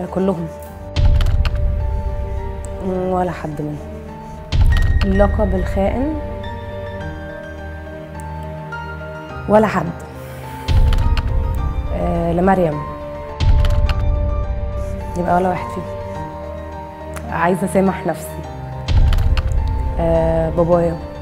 كلهم مم، ولا حد منهم اللقب الخائن ولا حد آه لمريم يبقى ولا واحد فيهم عايزه اسامح نفسي آه بابايا